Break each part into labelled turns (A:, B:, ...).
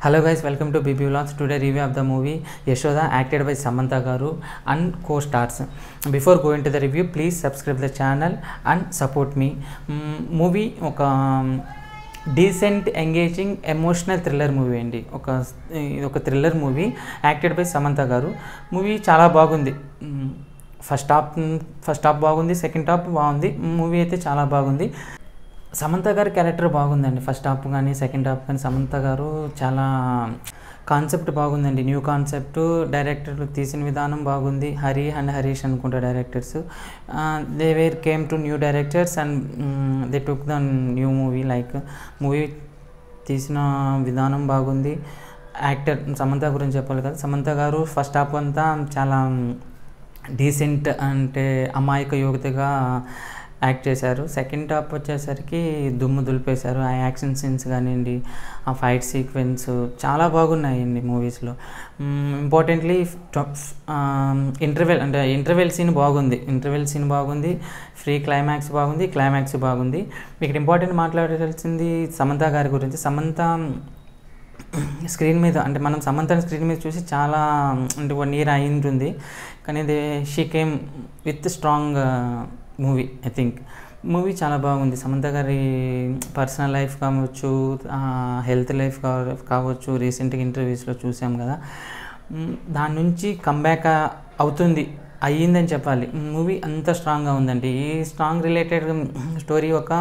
A: Hello guys, welcome to BB Vlogs. Today review of the movie Yashoda acted by Samantha Garu and co-stars. Before going to the review, please subscribe the channel and support me. Movie ఒక decent engaging emotional thriller movie అండి ఒక ఇది ఒక thriller movie acted by Samantha garu movie చాలా బాగుంది first half first half బాగుంది second half బాగుంది movie అయితే చాలా బాగుంది సమంత గారి క్యారెక్టర్ బాగుందండి ఫస్ట్ హాఫ్ కానీ సెకండ్ హాఫ్ కానీ సమంత గారు చాలా కాన్సెప్ట్ బాగుందండి న్యూ కాన్సెప్ట్ డైరెక్టర్ తీసిన విధానం బాగుంది హరి అండ్ హరీష్ అనుకుంటా directors they were came to new directors and they took the new movie like movie తీసిన విధానం బాగుంది యాక్టర్ సమంత గురించి చెప్పాలి కదా సమంత గారు ఫస్ట్ హాఫ్ అంతా చాలా డీసెంట్ అంటే అమాయక యువతిగా యాక్ట్ చేశారు సెకండ్ హాఫ్ వచ్చేసరికి దుమ్ము దులిపేశారు ఆ యాక్షన్ సీన్స్ కానివ్వండి ఆ ఫైట్ సీక్వెన్స్ చాలా బాగున్నాయండి మూవీస్లో ఇంపార్టెంట్లీ ఇంటర్వెల్ అంటే ఇంటర్వెల్ సీన్ బాగుంది ఇంటర్వెల్ సీన్ బాగుంది ఫ్రీ క్లైమాక్స్ బాగుంది క్లైమాక్స్ బాగుంది ఇక్కడ ఇంపార్టెంట్ మాట్లాడాల్సింది సమంత గారి గురించి సమంత స్క్రీన్ మీద అంటే మనం సమంతని స్క్రీన్ మీద చూసి చాలా అంటే వన్ ఇయర్ అయి ఉంటుంది కానీ ఇది she came with strong movie I think movie చాలా బాగుంది సమంత గారి పర్సనల్ లైఫ్ కావచ్చు హెల్త్ లైఫ్ కావచ్చు రీసెంట్గా ఇంటర్వ్యూస్లో చూసాం కదా దాని నుంచి కంబ్యాక్ అవుతుంది అయ్యిందని చెప్పాలి మూవీ అంత స్ట్రాంగ్గా ఉందండి ఈ స్ట్రాంగ్ రిలేటెడ్ స్టోరీ ఒక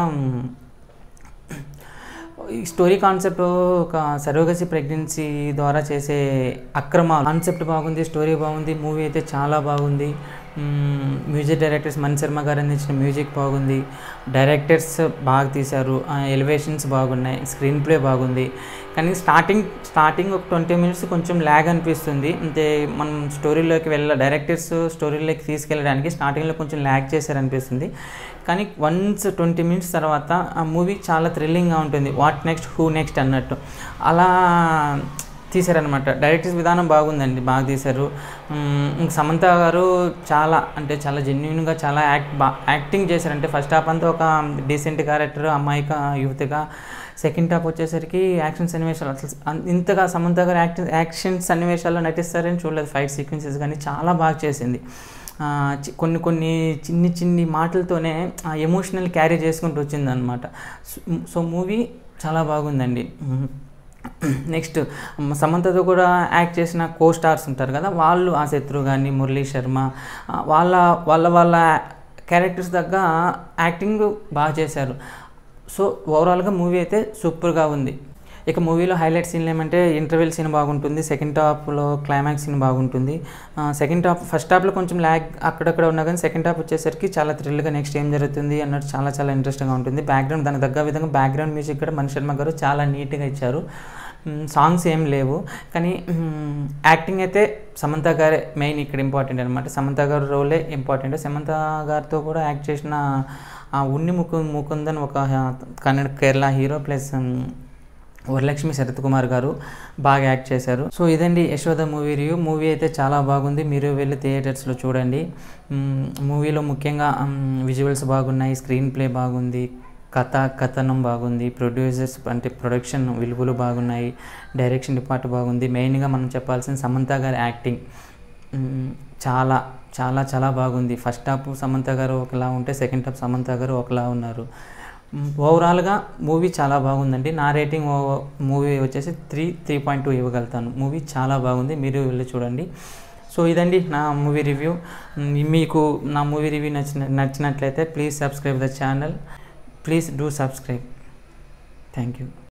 A: ఈ స్టోరీ కాన్సెప్ట్ ఒక సరోగసి ప్రెగ్నెన్సీ ద్వారా చేసే అక్రమ కాన్సెప్ట్ బాగుంది స్టోరీ బాగుంది మూవీ అయితే చాలా బాగుంది మ్యూజిక్ డైరెక్టర్స్ మణి శర్మ గారు అందించిన మ్యూజిక్ బాగుంది డైరెక్టర్స్ బాగా తీశారు ఎలివేషన్స్ బాగున్నాయి స్క్రీన్ ప్లే బాగుంది కానీ స్టార్టింగ్ స్టార్టింగ్ ఒక ట్వంటీ మినిట్స్ కొంచెం ల్యాగ్ అనిపిస్తుంది అంటే మనం స్టోరీలోకి వెళ్ళ డైరెక్టర్స్ స్టోరీలోకి తీసుకెళ్ళడానికి స్టార్టింగ్లో కొంచెం ల్యాగ్ చేశారనిపిస్తుంది కానీ వన్స్ ట్వంటీ మినిట్స్ తర్వాత ఆ మూవీ చాలా థ్రిల్లింగ్గా ఉంటుంది వాట్ నెక్స్ట్ హూ నెక్స్ట్ అన్నట్టు అలా తీశారనమాట డైరెక్టర్స్ విధానం బాగుందండి బాగా తీశారు సమంత గారు చాలా అంటే చాలా జెన్యున్గా చాలా యాక్ట్ బా యాక్టింగ్ చేశారంటే ఫస్ట్ హాఫ్ అంతా ఒక డీసెంట్ క్యారెక్టర్ అమ్మాయిక యువతిగా సెకండ్ హాఫ్ వచ్చేసరికి యాక్షన్ సన్నివేశాలు అసలు ఇంతగా సమంత గారు యాక్షన్ యాక్షన్ సన్నివేశాల్లో నటిస్తారని చూడలేదు ఫైట్ సీక్వెన్సెస్ కానీ చాలా బాగా చేసింది కొన్ని కొన్ని చిన్ని చిన్ని మాటలతోనే ఎమోషనల్ క్యారీ చేసుకుంటూ వచ్చిందనమాట సో మూవీ చాలా బాగుందండి నెక్స్ట్ సమంతతో కూడా యాక్ట్ చేసిన కో స్టార్స్ ఉంటారు కదా వాళ్ళు ఆ శత్రు కానీ మురళీ శర్మ వాళ్ళ వాళ్ళ వాళ్ళ క్యారెక్టర్స్ తగ్గ యాక్టింగ్ బాగా చేశారు సో ఓవరాల్గా మూవీ అయితే సూపర్గా ఉంది ఇక మూవీలో హైలైట్ సీన్లు ఏమంటే ఇంటర్వెల్ సీన్ బాగుంటుంది సెకండ్ హాఫ్లో క్లైమాక్స్ సీన్ బాగుంటుంది సెకండ్ హాఫ్ ఫస్ట్ హాఫ్లో కొంచెం ల్యాగ్ అక్కడక్కడ ఉన్నా కానీ సెకండ్ హాఫ్ వచ్చేసరికి చాలా థ్రిల్గా నెక్స్ట్ ఏం జరుగుతుంది అన్నట్టు చాలా చాలా ఇంట్రెస్టింగ్గా ఉంటుంది బ్యాక్గ్రౌండ్ దానికి తగ్గ విధంగా బ్యాక్గ్రౌండ్ మ్యూజిక్ కూడా మణి శర్మ గారు చాలా నీట్గా ఇచ్చారు సాంగ్స్ ఏం లేవు కానీ యాక్టింగ్ అయితే సమంత గారే మెయిన్ ఇక్కడ ఇంపార్టెంట్ అనమాట సమంత గారి రోలే ఇంపార్టెంట్ సమంత గారితో కూడా యాక్ట్ చేసిన ఉన్ని ముకు ముకుందన్ ఒక కన్నడ కేరళ హీరో ప్లస్ వరలక్ష్మి శరత్ కుమార్ గారు బాగా యాక్ట్ చేశారు సో ఇదండి యశోద మూవీ రివ్యూ మూవీ అయితే చాలా బాగుంది మీరు వెళ్ళి థియేటర్స్లో చూడండి మూవీలో ముఖ్యంగా విజువల్స్ బాగున్నాయి స్క్రీన్ ప్లే బాగుంది కథ కథనం బాగుంది ప్రొడ్యూసర్స్ అంటే ప్రొడక్షన్ విలువలు బాగున్నాయి డైరెక్షన్ డిపార్ట్ బాగుంది మెయిన్గా మనం చెప్పాల్సిన సమంత గారి యాక్టింగ్ చాలా చాలా చాలా బాగుంది ఫస్ట్ హాఫ్ సమంత గారు ఒకలా ఉంటే సెకండ్ హాఫ్ సమంత గారు ఒకలా ఉన్నారు ఓవరాల్గా మూవీ చాలా బాగుందండి నా రేటింగ్ మూవీ వచ్చేసి త్రీ త్రీ పాయింట్ టూ ఇవ్వగలుగుతాను మూవీ చాలా బాగుంది మీరు వెళ్ళి చూడండి సో ఇదండి నా మూవీ రివ్యూ మీకు నా మూవీ రివ్యూ నచ్చిన నచ్చినట్లయితే please subscribe the channel please do subscribe thank you